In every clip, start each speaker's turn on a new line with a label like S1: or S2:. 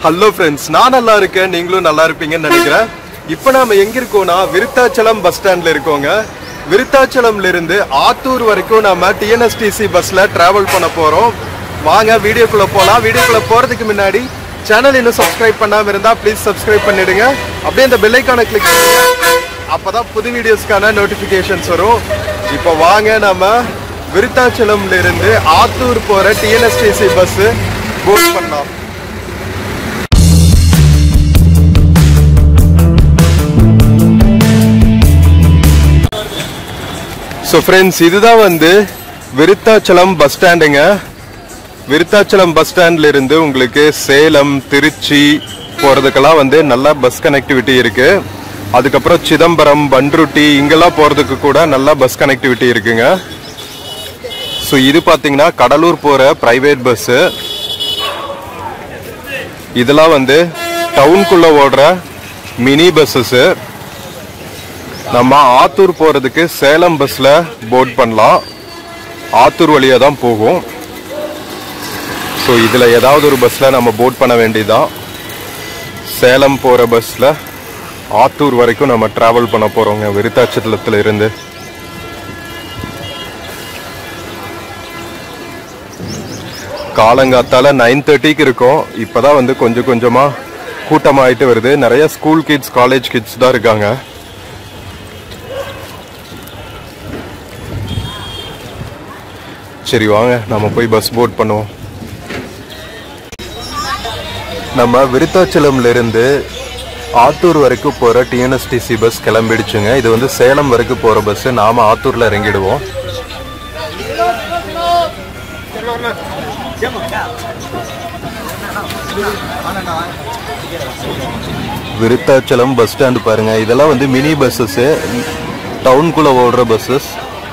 S1: Hello friends நான் நல்லா இருக்கேன் நீங்களும் நல்லா இருப்பீங்கன்னு நினைக்கிறேன் இப்போ நாம எங்க இருக்கோம்னா விருத்தாச்சலம் பஸ் ஸ்டாண்ட்ல இருக்கோங்க விருத்தாச்சலம்ல இருந்து ஆத்தூர் வரைக்கும் நாம டிஎன்எஸ்டிசி பஸ்ல டிராவல் பண்ண போறோம் வாங்க வீடியோக்குள்ள போலாம் வீடியோக்குள்ள போறதுக்கு முன்னாடி சேனல் இன்னும் சப்ஸ்கிரைப் பண்ணாம இருந்தா ப்ளீஸ் சப்ஸ்கிரைப் பண்ணிடுங்க அப்படியே இந்த பெல் ஐக்கானை கிளிக் பண்ணுங்க அப்பதான் புது வீடியோஸ்க்கான நோட்டிபிகேஷன்ஸ் வரும் இப்போ வாங்க நாம விருத்தாச்சலம்ல இருந்து ஆத்தூர் போற டிஎன்எஸ்டிசி பஸ் புக் பண்ணலாம் ஸோ ஃப்ரெண்ட்ஸ் இதுதான் வந்து விருத்தாச்சலம் பஸ் ஸ்டாண்டுங்க விருத்தாச்சலம் பஸ் ஸ்டாண்ட்ல இருந்து உங்களுக்கு சேலம் திருச்சி போறதுக்கெல்லாம் வந்து நல்ல பஸ் கனெக்டிவிட்டி இருக்கு அதுக்கப்புறம் சிதம்பரம் பன்ருட்டி இங்கெல்லாம் போறதுக்கு கூட நல்ல பஸ் கனெக்டிவிட்டி இருக்குங்க ஸோ இது பார்த்தீங்கன்னா கடலூர் போற பிரைவேட் பஸ்ஸு இதெல்லாம் வந்து டவுனுக்குள்ள ஓடுற மினி பஸ்ஸஸ் நம்ம ஆத்தூர் போறதுக்கு சேலம் பஸ்ல போர்ட் பண்ணலாம் ஆத்தூர் வழியா தான் போகும் ஸோ இதுல ஏதாவது ஒரு பஸ்ல நம்ம போர்ட் பண்ண வேண்டியதுதான் சேலம் போற பஸ்ல ஆத்தூர் வரைக்கும் நம்ம டிராவல் பண்ண போறோங்க விருத்தாச்சலத்துல இருந்து காலங்காத்தால நைன் தேர்ட்டிக்கு இருக்கும் இப்பதான் வந்து கொஞ்சம் கொஞ்சமா கூட்டமாயிட்டு வருது நிறைய ஸ்கூல் கிட்ஸ் காலேஜ் கிட்ஸ் தான் இருக்காங்க சரி வாங்க நம்ம போய் பஸ் போர்ட் பண்ணுவோம் நம்ம விருத்தாச்சலம்ல இருந்து ஆத்தூர் வரைக்கும் போற டிஎன்எஸ்டிசி பஸ் கிளம்பிடுச்சுங்க இது வந்து சேலம் வரைக்கும் போற பஸ் நாம ஆத்தூர்ல இறங்கிடுவோம் விருத்தாச்சலம் பஸ் ஸ்டாண்டு பாருங்க இதெல்லாம் வந்து மினி பஸ்ஸஸ் டவுனுக்குள்ள ஓடுற பஸ்ஸஸ்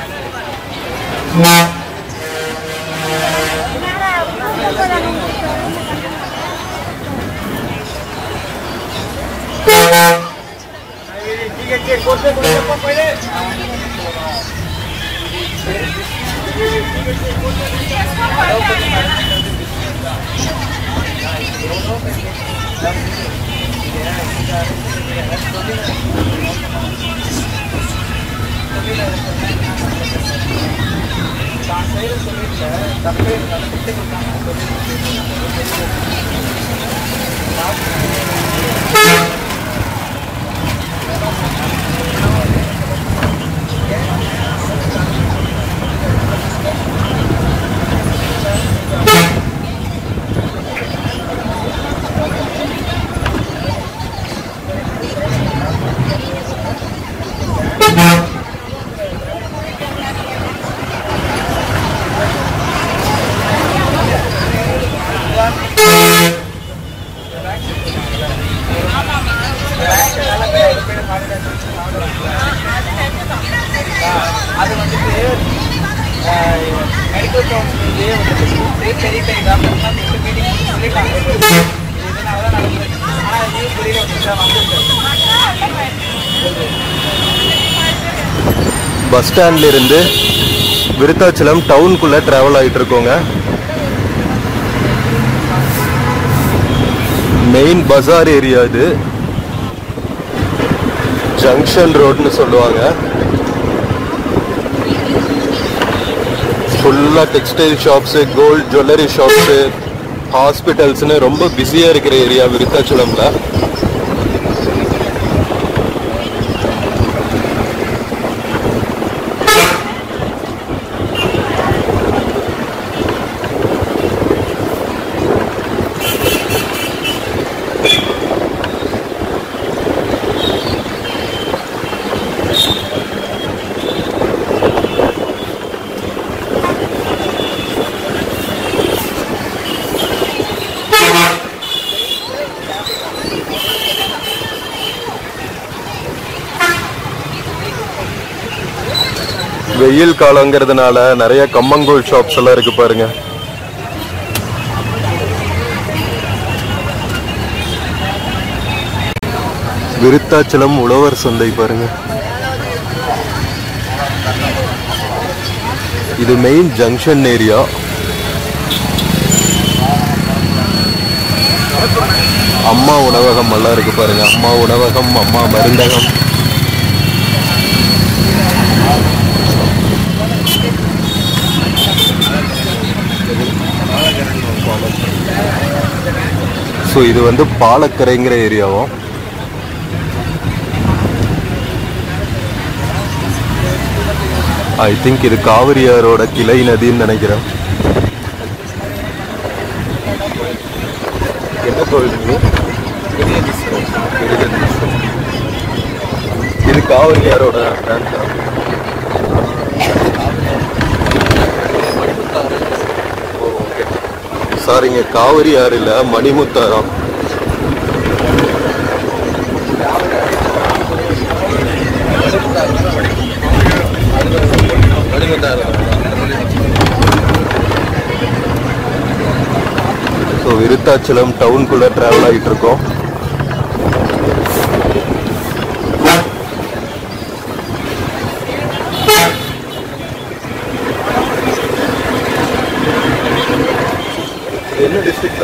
S2: அது வந்துட்டு மெடிக்கல் கவுன்சிலே வந்துட்டு பெரிய பெரிய டாக்டர்ஸ்லாம் இந்த மீட்டிங் சொல்லிட்டாங்க இதனால தான் நடக்குது ஆனால் நியூஸ் வெளியில் வந்துட்டு வந்துருக்கு
S1: பஸ் ஸ்டாண்ட்ல இருந்து விருத்தாச்சலம் டவுனுக்குள்ள டிராவல் ஆயிட்டு இருக்கோங்க மெயின் பஜார் ஏரியா இது ஜங்ஷன் ரோட்னு சொல்லுவாங்க ஃபுல்லா textile shops gold jewellery shops ஹாஸ்பிட்டல்ஸ்னு ரொம்ப பிஸியா இருக்கிற ஏரியா விருத்தாச்சலம்ல வெயில் காலங்கிறதுனால நிறைய கம்மங்கூழ் ஷாப்ஸ் எல்லாம் இருக்கு பாருங்க விருத்தாச்சலம் உழவர் சந்தை பாருங்க இது மெயின் ஜங்ஷன் ஏரியா அம்மா உணவகம் எல்லாம் இருக்கு பாருங்க அம்மா உணவகம் அம்மா மருந்தகம் ஸோ இது வந்து பாலக்கரைங்கிற ஏரியாவும் ஐ திங்க் இது காவிரியாரோட கிளை நதின்னு நினைக்கிறேன் என்ன கோவில் இது? கிருகதீஸ்வரர். இது காவிரியாரோட branch ஆ? ஓ, okay. சாரிங்க காவிரி ஆறு இல்ல மணிமுத்தாரம் ஸோ விருத்தாச்சலம் டவுனுக்குள்ள டிராவல் ஆகிட்டு இருக்கோம் என்ன டிஸ்ட்ரிக்ட்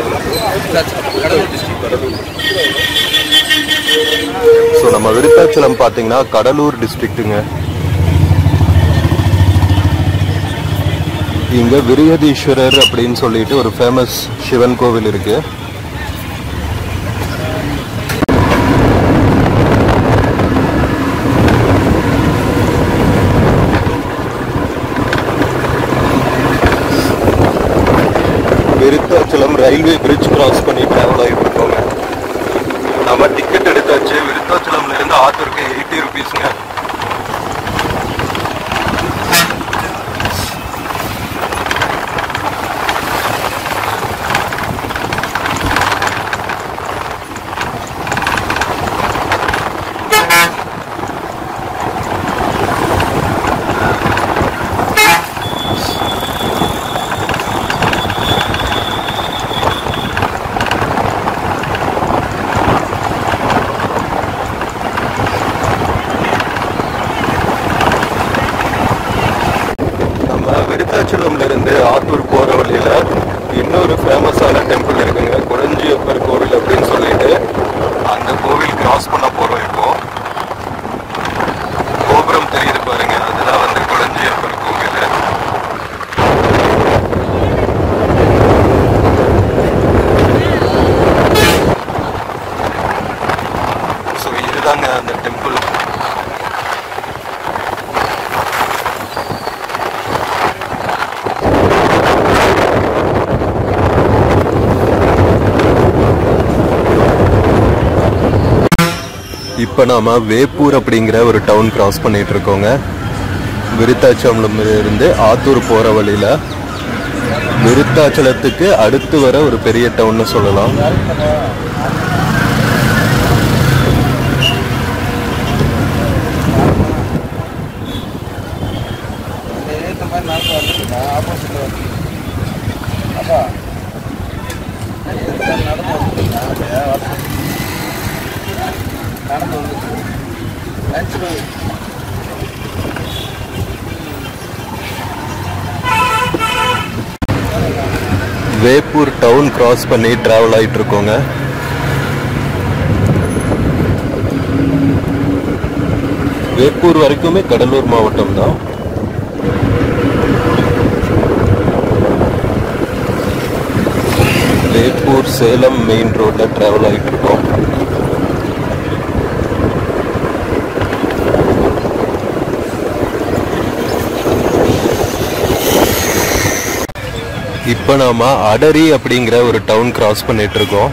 S1: ஸோ நம்ம விருத்தாச்சலம் பார்த்தீங்கன்னா கடலூர் டிஸ்ட்ரிக்ட்டுங்க இங்க விரியதீஸ்வரர் அப்படின்னு சொல்லிட்டு ஒரு ஃபேமஸ் சிவன் கோவில் இருக்கு விருத்தாச்சலம் ரயில்வே பிரிட்ஜ் கிராஸ் பண்ணி டிராவல் ஆகிட்டு இருக்கோங்க நம்ம டிக்கெட் எடுத்தாச்சு விருத்தாச்சலம்ல இருந்து ஆத்தூருக்கு எயிட்டி ருபீஸ்ங்க நம்ம விருத்தாச்சலம்ல இருந்து ஆத்தூர் போற வழியில இன்னொரு ஃபேமஸான டெம்பிள் இருக்குங்க குறிஞ்சியப்பர் கோவில் அப்படின்னு சொல்லிட்டு அந்த கோவில் கிராஸ் பண்ண போறோம் இப்போ கோபுரம் தெரியுது பாருங்க அதுதான் வந்து குறிஞ்சியப்பர் கோவில் ஸோ இதுதாங்க அந்த டெம்பிள் இப்போ நாம வேப்பூர் அப்படிங்கிற ஒரு டவுன் கிராஸ் பண்ணிட்டு இருக்கோங்க விருத்தாச்சலம் இருந்து ஆத்தூர் போற வழியில விருத்தாச்சலத்துக்கு அடுத்து வர ஒரு பெரிய டவுன்னு சொல்லலாம்
S2: ஏற்ற மாதிரி நடந்து வந்துருக்கா ஆப்போசிட்ல வந்து அப்பா ஏற்ற மாதிரி நடந்து வந்துருக்கா அப்படியே வரணும். நடந்து வந்துருக்கு லஞ்ச்
S1: வேப்பூர் டவுன் கிராஸ் பண்ணி டிராவல் ஆயிட்டு இருக்கோங்க வேப்பூர் வரைக்குமே கடலூர் மாவட்டம் தான் வேப்பூர் சேலம் மெயின் ரோட்ல டிராவல் ஆயிட்டு இருக்கோம் இப்போ நாம அடரி அப்படிங்கிற ஒரு டவுன் கிராஸ் பண்ணிட்டு இருக்கோம்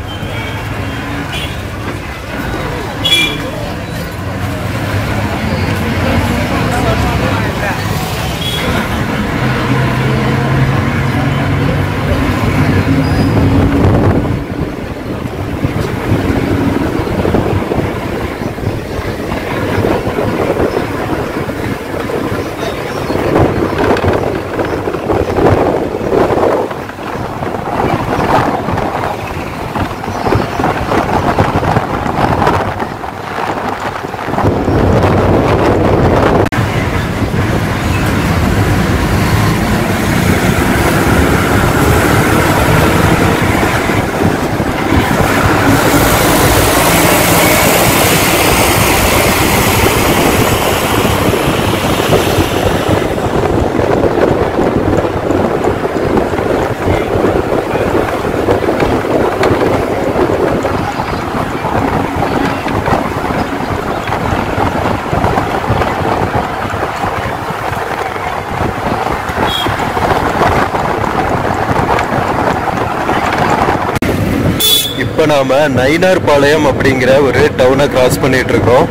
S1: இப்போ நாம நயினார் பாளையம் அப்படிங்கிற ஒரு டவுனை கிராஸ் பண்ணிட்டு இருக்கோம்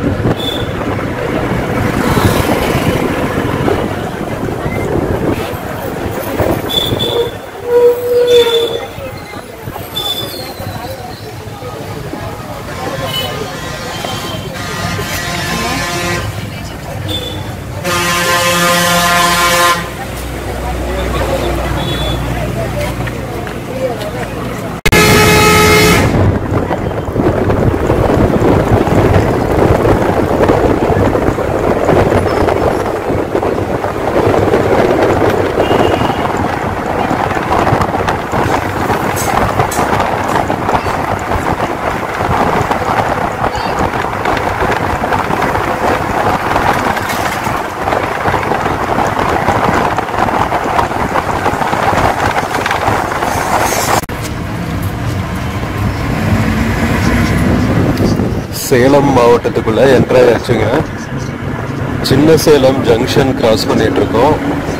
S1: சேலம் மாவட்டத்துக்குள்ள என்ட்ரு ஆயாச்சுங்க சின்ன சேலம் ஜங்ஷன் கிராஸ் பண்ணிட்டு இருக்கோம்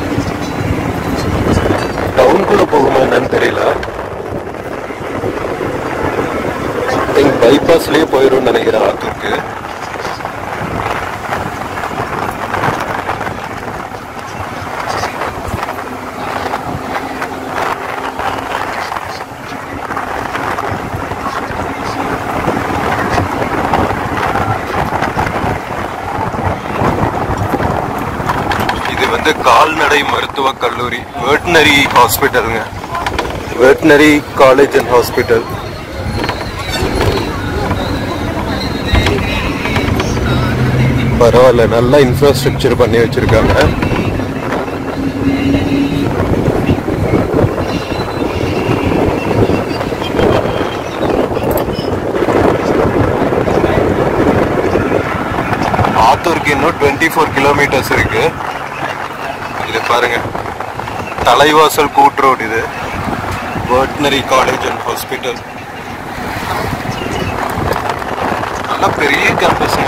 S1: டவுனுக்குள்ள போகுமா என்னன்னு தெரியல திங்க் பைபாஸ்லயே போயிடும் நினைக்கிறேன் ஆத்தூருக்கு இது வந்து கால்நடை மருத்துவக் கல்லூரி வெட்டினரி ஹாஸ்பிட்டலுங்க வெட்டினரி காலேஜ் அண்ட் ஹாஸ்பிட்டல் பரவாயில்ல நல்லா இன்ஃப்ராஸ்ட்ரக்சர் பண்ணி வச்சிருக்காங்க ஆத்தூருக்கு இன்னும் டுவெண்ட்டி ஃபோர் கிலோமீட்டர்ஸ் இருக்கு இது பாருங்க தலைவாசல் கூட் ரோடு இது வெட்டினரி காலேஜ் அண்ட் ஹாஸ்பிட்டல் நல்லா பெரிய கேம்பஸ்ங்க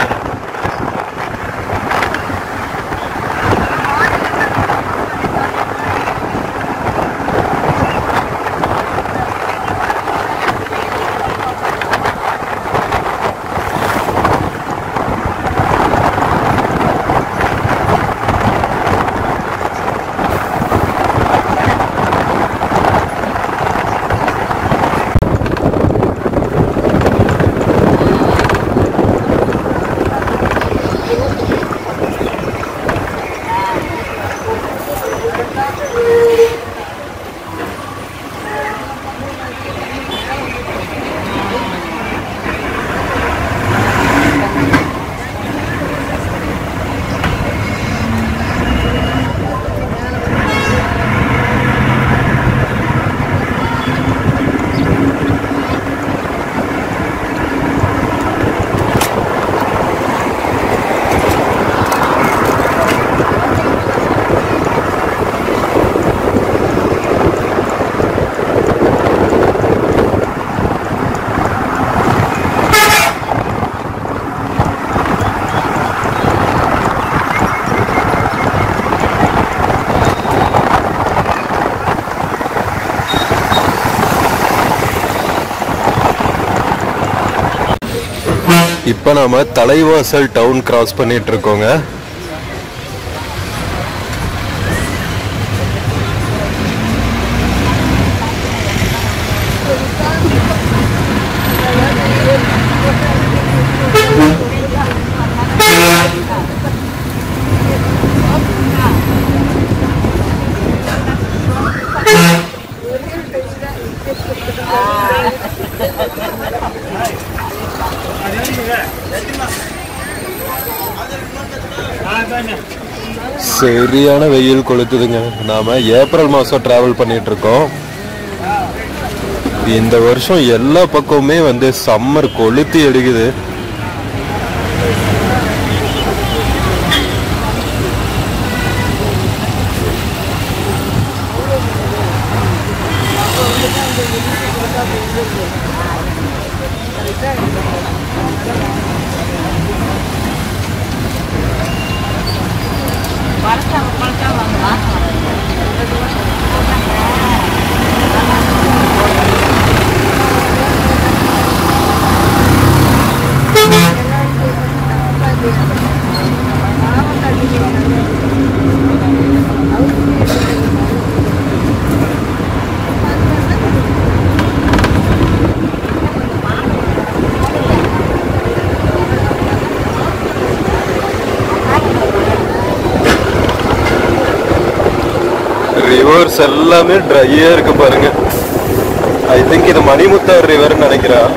S1: இப்போ நாம தலைவாசல் டவுன் கிராஸ் பண்ணிட்டு இருக்கோங்க சரியான வெயில் கொளுத்துதுங்க நாம ஏப்ரல் மாசம் டிராவல் பண்ணிட்டு இருக்கோம் இந்த வருஷம் எல்லா பக்கமுமே வந்து சம்மர் கொளுத்தி எடுக்குது ரிவர்ஸ் எல்லாமே ட்ரையா இருக்கு பாருங்க ஐ திங்க் இது மணிமுத்தார் ரிவர்னு நினைக்கிறேன்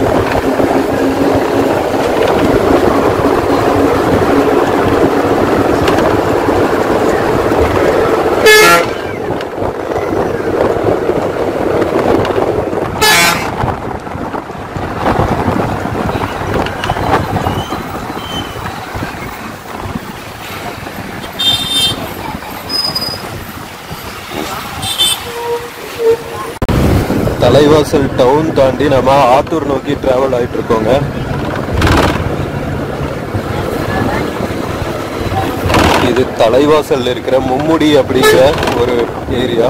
S1: தலைவாசல் டவுன் தாண்டி நம்ம ஆத்தூர் நோக்கி டிராவல் ஆயிட்டு இருக்கோங்க இது தலைவாசல்ல இருக்கிற மும்முடி அப்படிங்கிற ஒரு ஏரியா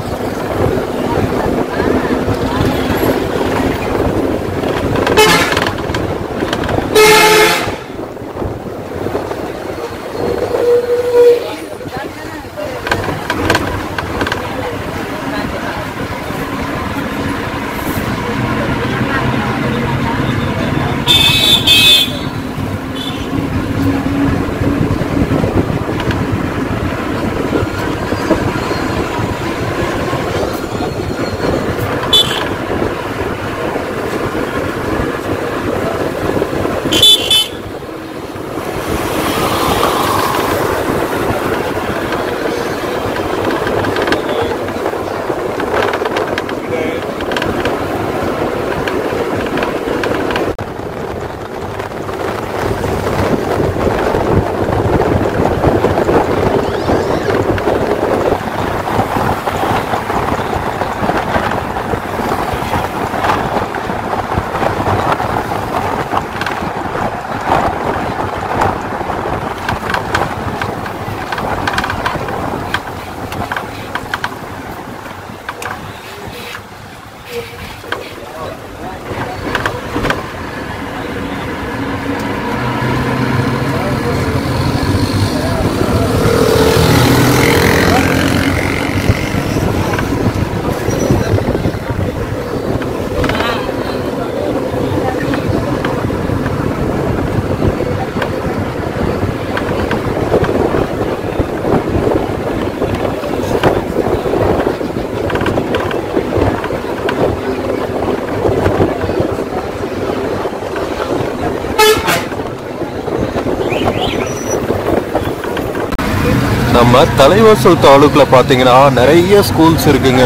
S1: நம்ம தலைவாசல் தாலுக்குல பாத்தீங்கன்னா நிறைய ஸ்கூல்ஸ் இருக்குங்க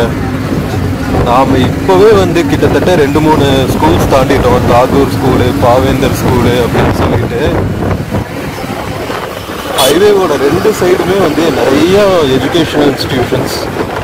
S1: நாம இப்பவே வந்து கிட்டத்தட்ட ரெண்டு மூணு ஸ்கூல்ஸ் தாண்டிட்டோம் தாகூர் ஸ்கூலு பாவேந்தர் ஸ்கூலு அப்படின்னு சொல்லிட்டு ஹைவேவோட ரெண்டு சைடுமே வந்து நிறைய எஜுகேஷனல் இன்ஸ்டிடியூஷன்ஸ்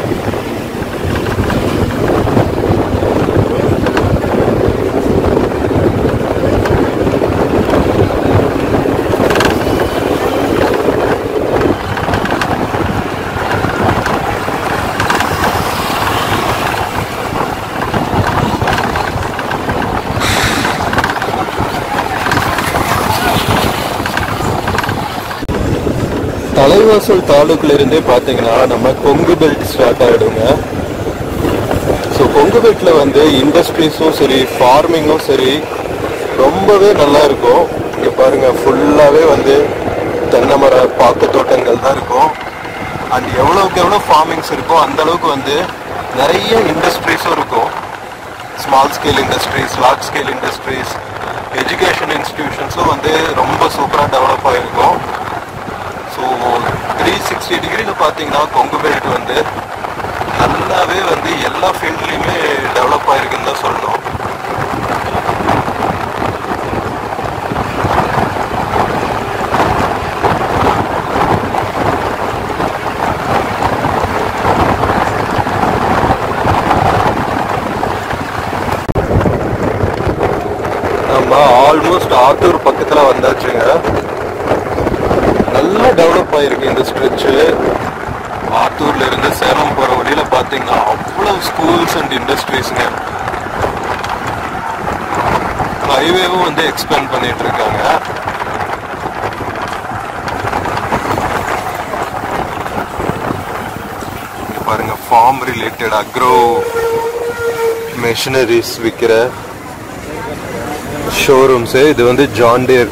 S1: தலைவாசல் தாலுக்குல இருந்தே பாத்தீங்கன்னா நம்ம கொங்கு பெல்ட் ஸ்டார்ட் ஆயிடுங்க ஸோ கொங்கு பெல்ட்ல வந்து இண்டஸ்ட்ரீஸும் சரி ஃபார்மிங்கும் சரி ரொம்பவே நல்லா இருக்கும் இங்க பாருங்க ஃபுல்லாவே வந்து தென்னை மர பாக்கு தோட்டங்கள் தான் இருக்கும் அண்ட் எவ்வளவுக்கு எவ்வளோ ஃபார்மிங்ஸ் இருக்கோ அந்த அளவுக்கு வந்து நிறைய இண்டஸ்ட்ரீஸும் இருக்கும் small scale industries large scale industries education இன்ஸ்டிடியூஷன்ஸும் வந்து ரொம்ப சூப்பராக டெவலப் ஆகிருக்கும் ஸோ த்ரீ சிக்ஸ்டி டிகிரியில் பார்த்தீங்கன்னா கொங்கு பெல்ட் வந்து நல்லாவே வந்து எல்லா ஃபீல்ட்லேயுமே டெவலப் ஆகிருக்குன்னு தான் சொல்லணும் நம்ம ஆல்மோஸ்ட் ஆத்தூர் பக்கத்தில் வந்தாச்சுங்க நல்லா டெவலப் ஆயிருக்கு இந்த ஸ்ட்ரெச்சு ஆத்தூர்ல இருந்து சேலம் போற வழியில பாத்தீங்கன்னா அவ்வளவு ஸ்கூல்ஸ் அண்ட் இண்டஸ்ட்ரீஸ்ங்க ஹைவேவும் வந்து எக்ஸ்பேண்ட் பண்ணிட்டு இருக்காங்க இங்க பாருங்க ஃபார்ம் ரிலேட்டட் அக்ரோ மெஷினரிஸ் விற்கிற ஷோரூம்ஸு இது வந்து John Deere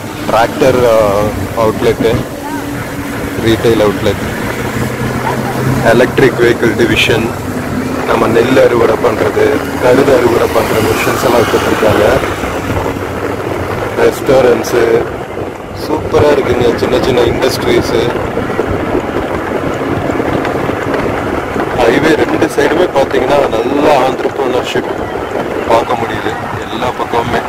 S1: tractor outlet retail outlet electric vehicle division நம்ம நெல் அறுவடை பண்ணுறது கருது அறுவடை பண்ணுற மிஷின்ஸ் எல்லாம் வச்சுருக்காங்க ரெஸ்டாரண்ட்ஸு சூப்பராக இருக்குங்க சின்ன சின்ன இண்டஸ்ட்ரீஸு ஹைவே ரெண்டு சைடுமே பார்த்தீங்கன்னா நல்ல ஆண்டர்பிரினர்ஷிப் பார்க்க முடியுது எல்லா பக்கமுமே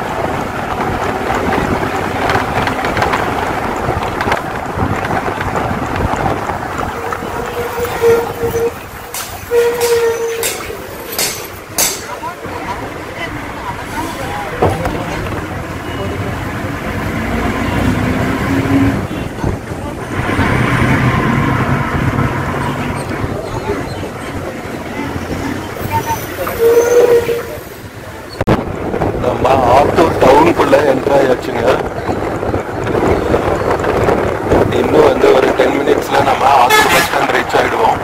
S1: நம்ம ஆத்தூர் டவுனுக்குள்ள என்ட்ரு ஆயாச்சுங்க இன்னும் வந்து ஒரு டென் மினிட்ஸ்ல நம்ம ஆத்தூர் பஸ் ஸ்டாண்ட் ரீச் ஆயிடுவோம்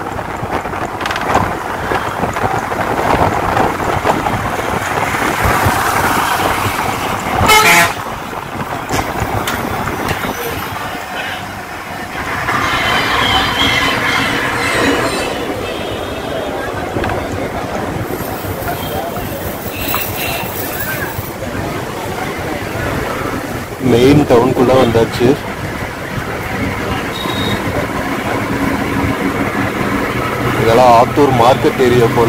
S1: மெயின் டவுனுக்குள்ள வந்தாச்சு இதெல்லாம் ஆத்தூர் மார்க்கெட் ஏரியா போல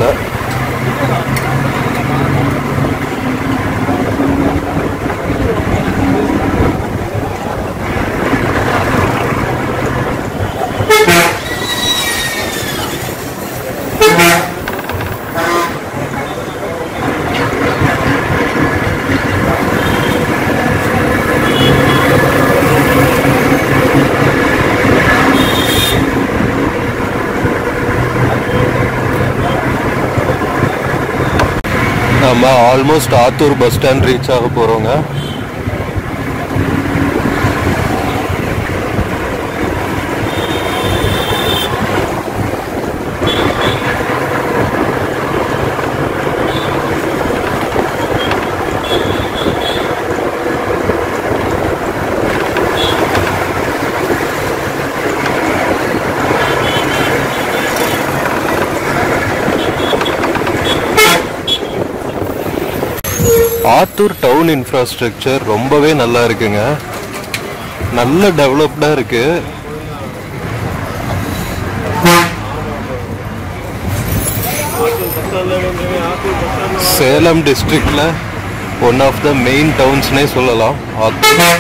S1: நம்ம almost Attur bus stand reach ஆக போறோங்க ஆத்தூர் டவுன் இன்ஃப்ராஸ்ட்ரக்சர் ரொம்பவே நல்லா இருக்குங்க நல்ல டெவலப்டா இருக்கு சேலம் டிஸ்ட்ரிக்ட்ல ஒன் ஆஃப் த மெயின் டவுன்ஸ்னே சொல்லலாம் ஆத்தூர்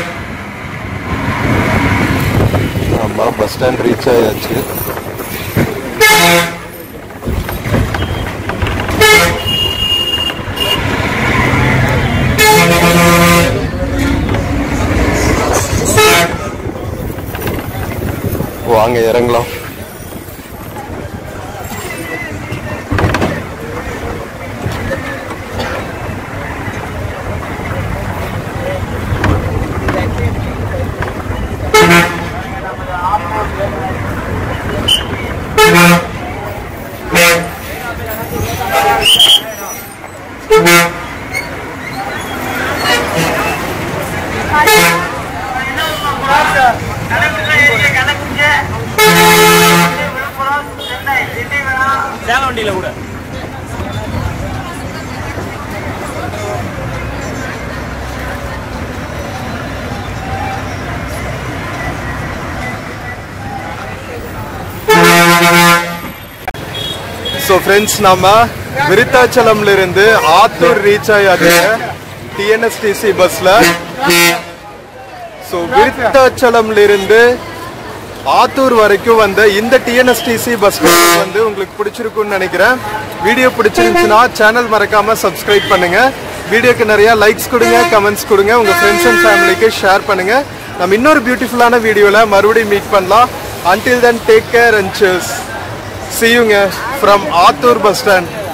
S1: ஆமா பஸ் ஸ்டாண்ட் ரீச் ஆயாச்சு வாங்க இறங்கலாம்
S2: சேலம் வண்டியில கூட
S1: ஸோ ஃப்ரெண்ட்ஸ் நம்ம விருத்தாச்சலம்ல இருந்து ஆத்தூர் ரீச் ஆயாச்சு டிஎன்எஸ்டிசி பஸ்ல ஸோ விருத்தாச்சலம்ல இருந்து ஆத்தூர் வரைக்கும் வந்த இந்த டிஎன்எஸ்டிசி பஸ் வந்து உங்களுக்கு பிடிச்சிருக்கும்னு நினைக்கிறேன் வீடியோ பிடிச்சிருந்துச்சுன்னா சேனல் மறக்காம சப்ஸ்கிரைப் பண்ணுங்க வீடியோக்கு நிறைய லைக்ஸ் கொடுங்க கமெண்ட்ஸ் கொடுங்க உங்க ஃப்ரெண்ட்ஸ் அண்ட் ஃபேமிலிக்கு ஷேர் பண்ணுங்க நம்ம இன்னொரு பியூட்டிஃபுல்லான வீடியோல மறுபடியும் மீட் பண்ணலாம் until then take care and cheers see you ங்க from ஆத்தூர் பஸ் ஸ்டாண்ட்